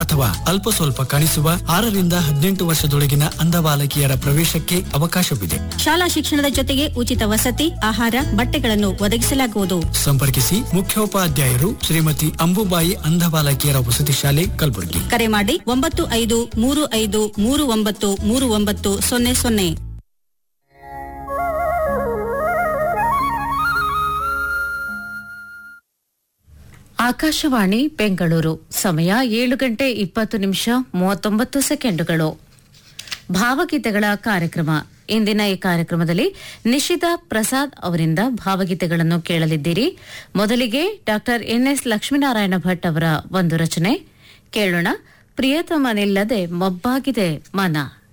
ಅಥವಾ ಅಲ್ಪ ಸ್ವಲ್ಪ ಕಾಣಿಸುವ ಆರರಿಂದ ಹದಿನೆಂಟು ವರ್ಷದೊಳಗಿನ ಅಂಧ ಬಾಲಕಿಯರ ಪ್ರವೇಶಕ್ಕೆ ಅವಕಾಶವಿದೆ ಶಾಲಾ ಶಿಕ್ಷಣದ ಜೊತೆಗೆ ಉಚಿತ ವಸತಿ ಆಹಾರ ಬಟ್ಟೆಗಳನ್ನು ಒದಗಿಸಲಾಗುವುದು ಸಂಪರ್ಕಿಸಿ ಮುಖ್ಯೋಪಾಧ್ಯಾಯರು ಶ್ರೀಮತಿ ಅಂಬುಬಾಯಿ ಅಂಧ ಬಾಲಕಿಯರ ವಸತಿ ಶಾಲೆ ಕಲಬುರಗಿ ಕರೆ ಮಾಡಿ ಒಂಬತ್ತು ಐದು ಮೂರು ಐದು ಮೂರು ಒಂಬತ್ತು ಮೂರು ಒಂಬತ್ತು ಸೊನ್ನೆ ಸೊನ್ನೆ ಆಕಾಶವಾಣಿ ಬೆಂಗಳೂರು ಸಮಯ ಏಳು ಗಂಟೆ ಇಪ್ಪತ್ತು ನಿಮಿಷ ಮೂವತ್ತೊಂಬತ್ತು ಸೆಕೆಂಡುಗಳು ಭಾವಗೀತೆಗಳ ಕಾರ್ಯಕ್ರಮ ಇಂದಿನ ಈ ಕಾರ್ಯಕ್ರಮದಲ್ಲಿ ನಿಶಿತಾ ಪ್ರಸಾದ್ ಅವರಿಂದ ಭಾವಗೀತೆಗಳನ್ನು ಕೇಳಲಿದ್ದೀರಿ ಮೊದಲಿಗೆ ಡಾಕ್ಟರ್ ಎನ್ಎಸ್ ಲಕ್ಷ್ಮೀನಾರಾಯಣ ಭಟ್ ಅವರ ಒಂದು ರಚನೆ ಕೇಳೋಣ ಪ್ರಿಯತಮನಿಲ್ಲದೆ ಮಬ್ಬಾಗಿದೆ ಮನ